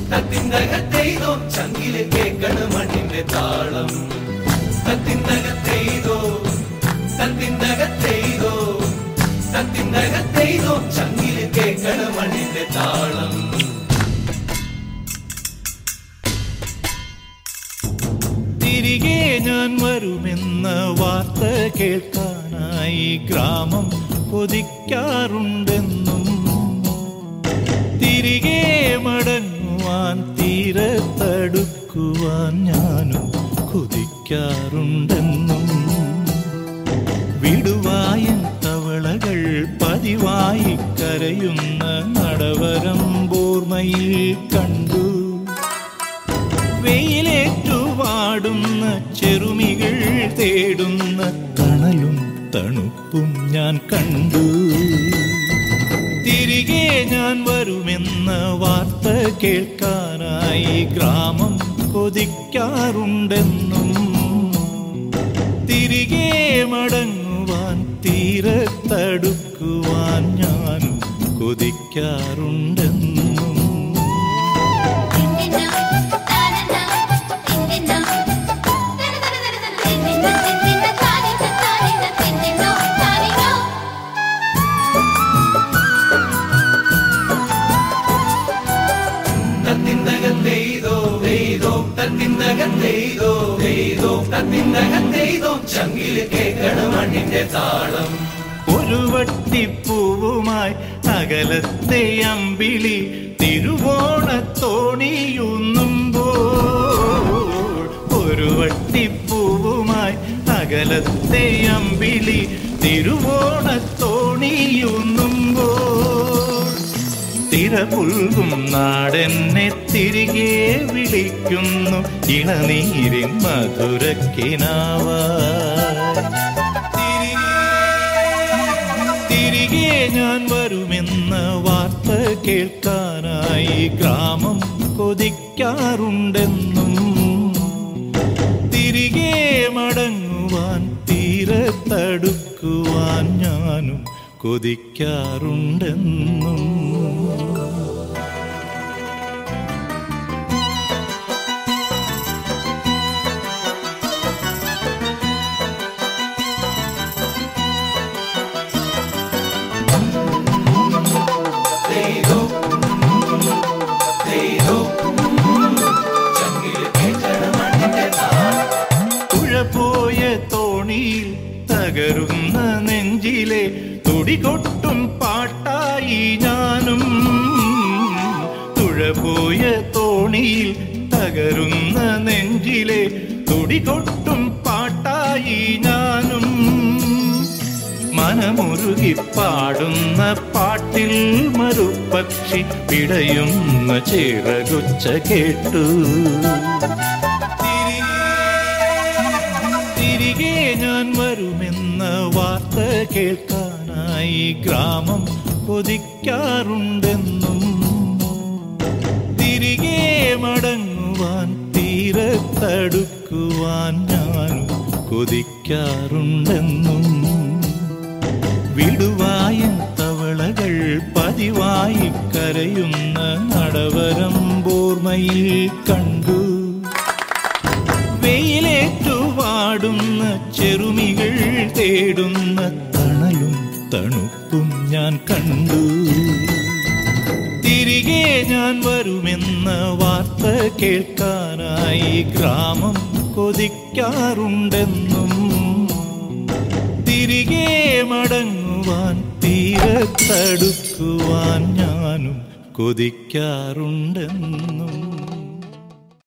തത്തിന്തകത്തെയ്തോ ചങ്കില് കേക്കണ് മണ്ണിന്റെ താളം തത്തിന്തകത്തെയ്തോ തത്തിന്തകത്തെയ്തോ തത്തിന്തകത്തെയ്തോ ചങ്കില് കേക്കണ് മണ്ണിന്റെ താളം തിരികെ ഞാൻ വരുമെന്ന വാർത്ത കേൾക്കാനായി ഗ്രാമം കൊതിക്കാറുണ്ടെന്നും തിരികെ മടങ്ങുവാൻ തീരത്തടുക്കുവാൻ ഞാനും കൊതിക്കാറുണ്ടെന്നും വിടുവായൻ തവളകൾ പതിവായി കരയുന്ന നടവരം ബോർമയിൽ കണ്ടു വെയിലേറ്റുവാടുന്ന ചെറുമികൾ തേടുന്ന തണലും തണുപ്പും ഞാൻ കണ്ടു തിരികെ ഞാൻ വരുമെന്ന വാർത്ത കേൾക്കാനായി ഗ്രാമം കൊതിക്കാറുണ്ടെന്നും തിരികെ മടങ്ങുവാൻ തീരത്തടുക്കുവാൻ ഞാനും കൊതിക്കാറുണ്ടെന്നും തിന്നിന്നോ താനന്നോ തിന്നിന്നോ തിന്നിന്നോ തിന്നിന്നോ താനിന്നോ താനിന്നോ തിന്നിന്നോ താനിന്നോ തത്തിന്തകത്തെയ്തോ തെയ്തോ തത്തിന്തകത്തെയ്തോ തെയ്തോ തത്തിന്തകത്തെയ്തോ ചങ്കില് കേക്കണ് മണ്ണിന്റെ താളം ഒരു വട്ടിപ്പൂവുമായി അകലത്തെ അമ്പിളി തിരുവോണത്തോണിയുന്നുമ്പോൾ ഒരു വട്ടിപ്പൂവുമായി അകലത്തെ അമ്പിളി തിരുവോണത്തോണിയുന്നുമ്പോൾ തിരപുൽകും നാടെന്നെ തിരികെ വിളിക്കുന്നു ഇളനീരിൻ മധുരക്കിനാവായി തിരികെ ഞാൻ വരുമെന്ന വാർത്ത കേൾക്കാനായി ഗ്രാമം കൊതിക്കാറുണ്ടെന്നും തിരികെ മടങ്ങുവാൻ തീരത്തടുക്കുവാൻ ഞാനും കൊതിക്കാറുണ്ടെന്നും തെയ്തോ തെയ്തോ ചങ്കില് കേക്കണ് മണ്ണിന്റെ താളം തുഴ പോയ തോണിയിൽ തകരുന്ന നെഞ്ചിലെ തുടികൊട്ടും പാട്ടായി ഞാനും തുഴ പോയ തോണിയിൽ തകരുന്ന നെഞ്ചിലെ തുടികൊട്ടും പാട്ടായി ഞാനും മനമുരുകി പാടുന്ന പാട്ടിൽ മറുപക്ഷി പിടയുന്ന ചിറകുച്ച കേട്ടു തിരികെ ഞാൻ വരുമെന്ന വാർത്ത കേൾക്കാനായി ഗ്രാമം കൊതിക്കാറുണ്ടെന്നും തിരികെ മടങ്ങുവാൻ തീരത്തടുക്കുവാൻ ഞാനും കൊതിക്കാറുണ്ടെന്നും വിടുവായൻ തവളകൾ പതിവായി കരയുന്ന നടവരം ബോർമയിൽ കണ്ടു വെയിലേറ്റുവാടുന്ന ചെറുമികൾ തേടുന്ന തണലും തണുപ്പും ഞാൻ കണ്ടു തിരികെ ഞാൻ വരുമെന്ന വാർത്ത കേൾക്കാനായി ഗ്രാമം കൊതിക്കാറുണ്ടെന്നും തിരികെ മടങ്ങുവാൻ തീരത്തടുക്കുവാൻ ഞാനും കൊതിക്കാറുണ്ടെന്നും